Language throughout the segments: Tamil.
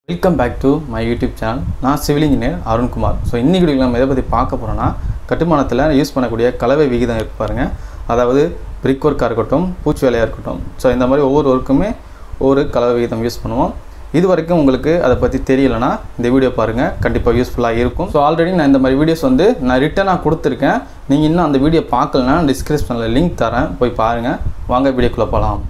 welcome back to my YouTube channel நான் சிவில் இன்ஜினியர் அருண்குமார் ஸோ இன்னைக்கு வீடியோவில் நம்ம எதை பற்றி பார்க்க போகிறோன்னா கட்டுமானத்தில் யூஸ் பண்ணக்கூடிய கலவை விகிதம் இருக்கு பாருங்க அதாவது பிரிக் ஒர்க்காக இருக்கட்டும் பூச்சி வேலையாக இருக்கட்டும் ஸோ இந்த மாதிரி ஒவ்வொரு ஒர்க்குமே ஒவ்வொரு கலவை விகிதம் யூஸ் பண்ணுவோம் இது வரைக்கும் உங்களுக்கு அதை பற்றி தெரியலைன்னா இந்த வீடியோ பாருங்கள் கண்டிப்பாக யூஸ்ஃபுல்லாக இருக்கும் ஸோ ஆல்ரெடி நான் இந்த மாதிரி வீடியோஸ் வந்து நான் ரிட்டனாக கொடுத்துருக்கேன் நீங்கள் இன்னும் அந்த வீடியோ பார்க்கலனா டிஸ்கிரிப்ஷனில் லிங்க் தரேன் போய் பாருங்கள் வாங்க வீடியோக்குள்ளே போகலாம்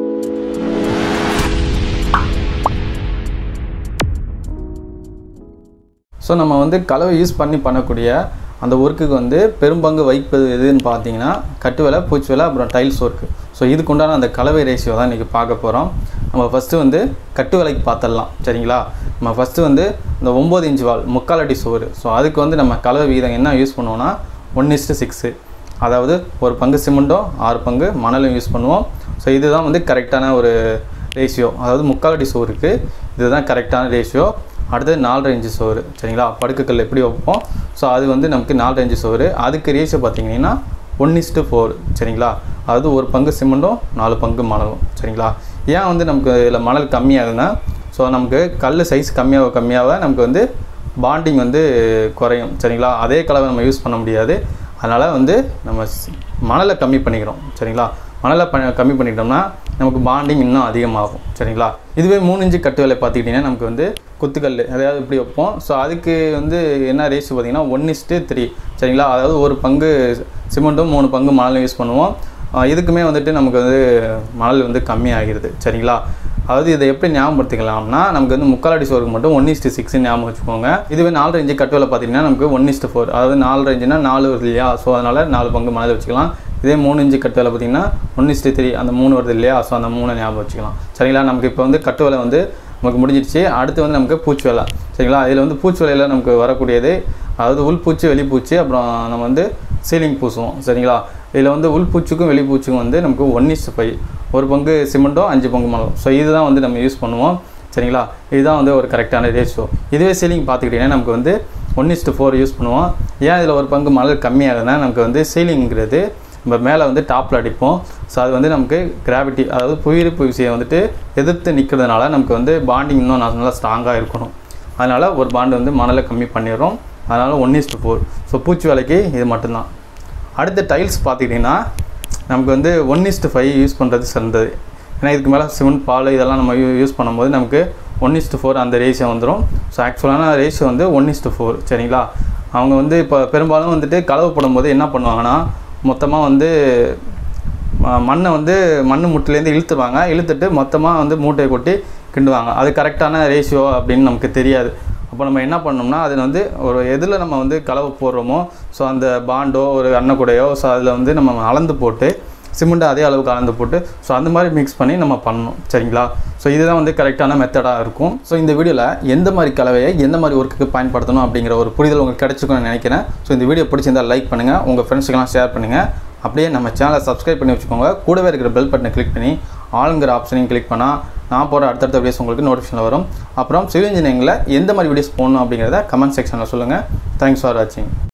ஸோ நம்ம வந்து கலவை யூஸ் பண்ணி பண்ணக்கூடிய அந்த ஒர்க்குக்கு வந்து பெரும்பங்கு வைப்பது எதுன்னு பார்த்தீங்கன்னா கட்டு வேலை பூச்சி வேலை அப்புறம் டைல்ஸ் ஒர்க்கு ஸோ இதுக்கு உண்டான அந்த கலவை ரேஷியோ தான் இன்றைக்கி பார்க்க போகிறோம் நம்ம ஃபஸ்ட்டு வந்து கட்டு வேலைக்கு பார்த்துடலாம் சரிங்களா நம்ம ஃபஸ்ட்டு வந்து இந்த ஒம்பது இன்ச் வால் முக்கால் அடி சுவர் ஸோ அதுக்கு வந்து நம்ம கலவை விகிதம் என்ன யூஸ் பண்ணுவோம்னா ஒன் இஸ்ட்டு சிக்ஸு அதாவது ஒரு பங்கு சிமெண்ட்டும் ஆறு பங்கு மணலும் யூஸ் பண்ணுவோம் ஸோ இதுதான் வந்து கரெக்டான ஒரு ரேஷியோ அதாவது முக்கால் அடி சுவருக்கு இதுதான் கரெக்டான ரேஷியோ அடுத்தது நாலரை இன்ச்சு சோறு சரிங்களா படுக்கைக்கல் எப்படி வைப்போம் ஸோ அது வந்து நமக்கு நாலரை இன்ச்சு சோறு அதுக்கு ரேஷியோ பார்த்தீங்கன்னா ஒன் இஸ்ட்டு ஃபோர் சரிங்களா அதாவது ஒரு பங்கு சிமெண்ட்டும் நாலு பங்கு மணலும் சரிங்களா ஏன் வந்து நமக்கு இதில் மணல் கம்மியாகுதுன்னா ஸோ நமக்கு கல் சைஸ் கம்மியாக கம்மியாக நமக்கு வந்து பாண்டிங் வந்து குறையும் சரிங்களா அதே கலவை நம்ம யூஸ் பண்ண முடியாது அதனால் வந்து நம்ம ஸ்- மணலை கம்மி பண்ணிக்கிறோம் சரிங்களா மணலை ப கம்மி பண்ணிக்கிட்டோம்னா நமக்கு பாண்டிங் இன்னும் அதிகமாகும் சரிங்களா இதுவே மூணு இன்ச்சு கட்டு வேலை பார்த்துக்கிட்டிங்கன்னா நமக்கு வந்து குத்துக்கல் அதாவது இப்படி வைப்போம் ஸோ அதுக்கு வந்து என்ன ரேஷியோ பார்த்தீங்கன்னா ஒன் இஸ்ட்டு த்ரீ சரிங்களா அதாவது ஒரு பங்கு சிமெண்ட்டும் மூணு பங்கு மணலும் யூஸ் பண்ணுவோம் ஆஹ் இதுக்குமே வந்துட்டு நமக்கு வந்து மணல் வந்து கம்மி ஆகிருது சரிங்களா அதாவது இதை எப்படி ஞாபகப்படுத்திக்கலாம்னா நமக்கு வந்து முக்கால் அடி சோறுக்கு மட்டும் ஒன் இஸ்ட்டு சிக்ஸ் ஞாபகம் வச்சுக்கோங்க இதுவே நாலு இன்ச்சு கட்டுவேல பார்த்தீங்கன்னா நமக்கு ஒன் இஸ்ட்டு ஃபோர் அதாவது நாலு இன்ச்சுனா நாலு வருது இல்லையா ஸோ அதனால் நாலு பங்கு மணல் வச்சுக்கலாம் இதே மூணு இன்ச்சு கட்டுவேல பார்த்தீங்கன்னா ஒன் இஸ்ட்டு த்ரீ அந்த மூணு வருது இல்லையா ஸோ அந்த மூணை ஞாபகம் வச்சுக்கலாம் சரிங்களா நமக்கு இப்போ வந்து கட்டுவேலை வந்து நமக்கு முடிஞ்சிடுச்சு அடுத்து வந்து நமக்கு பூச்சி வேலை சரிங்களா இதில் வந்து பூச்சி வேலையில் நமக்கு வரக்கூடியது அதாவது உள்பூச்சி வெளிப்பூச்சி அப்புறம் நம்ம வந்து சீலிங் பூசுவோம் சரிங்களா இதில் வந்து உள்பூச்சிக்கும் வெளிப்பூச்சிக்கும் வந்து நமக்கு ஒன் இஸ்ட் ஃபைவ் ஒரு பங்கு சிமெண்ட்டும் அஞ்சு பங்கு மணலும் ஸோ இதுதான் வந்து நம்ம யூஸ் பண்ணுவோம் சரிங்களா இதுதான் வந்து ஒரு கரெக்டான ரேஷியோ இதுவே சீலிங் பார்த்துக்கிட்டிங்கன்னா நமக்கு வந்து ஒன் இஸ்ட் ஃபோர் யூஸ் பண்ணுவோம் ஏன் இதில் ஒரு பங்கு மணல் கம்மியாகுதுன்னா நமக்கு வந்து சீலிங்கிறது நம்ம மேலே வந்து டாப்பில் அடிப்போம் ஸோ அது வந்து நமக்கு கிராவிட்டி அதாவது புவியீர்ப்பு விசையை வந்துட்டு எதிர்த்து நிற்கிறதுனால நமக்கு வந்து பாண்டிங் இன்னும் நா- நல்லா ஸ்ட்ராங்காக இருக்கணும் அதனால் ஒரு பாண்டு வந்து மணலை கம்மி பண்ணிடுறோம் அதனால் ஒன் இஸ்ட் ஃபோர் ஸோ பூச்சி வேலைக்கு இது மட்டும்தான் அடுத்த டைல்ஸ் பார்த்துக்கிட்டிங்கன்னா நமக்கு வந்து ஒன் இஸ்ட் ஃபைவ் யூஸ் பண்ணுறது சிறந்தது ஏன்னா இதுக்கு மேலே சிமெண்ட் பால் இதெல்லாம் நம்ம யூஸ் பண்ணும்போது நமக்கு ஒன் இஸ்ட் ஃபோர் அந்த ரேஷியோ வந்துடும் ஸோ ஆக்சுவலான ரேஷியோ வந்து ஒன் இஸ்ட் ஃபோர் சரிங்களா அவங்க வந்து இப்போ பெரும்பாலும் வந்துட்டு கலவை போடும்போது என்ன பண்ணுவாங்கன்னா மொத்தமாக வந்து ம- மண்ணை வந்து மண் முட்டிலேருந்து இழுத்துவாங்க இழுத்துட்டு மொத்தமாக வந்து மூட்டையை கொட்டி கிண்டுவாங்க அது கரெக்டான ரேஷியோ அப்படின்னு நமக்கு தெரியாது அப்போ நம்ம என்ன பண்ணோம்னா அது வந்து ஒரு எதில் நம்ம வந்து கலவை போடுறோமோ ஸோ அந்த பாண்டோ ஒரு அன்னக்கூடையோ ஸோ அதில் வந்து நம்ம அளந்து போட்டு சிமெண்ட்டை அதே அளவுக்கு அளந்து போட்டு ஸோ அந்த மாதிரி மிக்ஸ் பண்ணி நம்ம பண்ணணும் சரிங்களா ஸோ இதுதான் வந்து கரெக்டான மெத்தடாக இருக்கும் ஸோ இந்த வீடியோவில் எந்த மாதிரி கலவையை எந்த மாதிரி ஒர்க்குக்கு பயன்படுத்தணும் அப்படிங்கிற ஒரு புரிதல் உங்களுக்கு கிடைச்சிருக்கும்னு நினைக்கிறேன் ஸோ இந்த வீடியோ பிடிச்சிருந்தால் லைக் பண்ணுங்கள் உங்கள் ஃப்ரெண்ட்ஸுக்கெல்லாம் ஷேர் பண்ணுங்கள் அப்படியே நம்ம சேனலை சப்ஸ்கிரைப் பண்ணி வச்சுக்கோங்க கூடவே இருக்கிற பெல் பட்டனை கிளிக் பண்ணி ஆளுங்கிற ஆப்ஷனையும் கிளிக் பண்ணால் நான் போகிற அடுத்தடுத்த வீடியோஸ் உங்களுக்கு நோட்டிஃபிகேஷன் வரும் அப்புறம் சிவில் இன்ஜினியரிங்கில் எந்த மாதிரி வீடியோஸ் போடணும் அப்படிங்கிறத கமெண்ட் செக்ஷனில் சொல்லுங்கள் தேங்க்ஸ் ஃபார் வாட்சிங்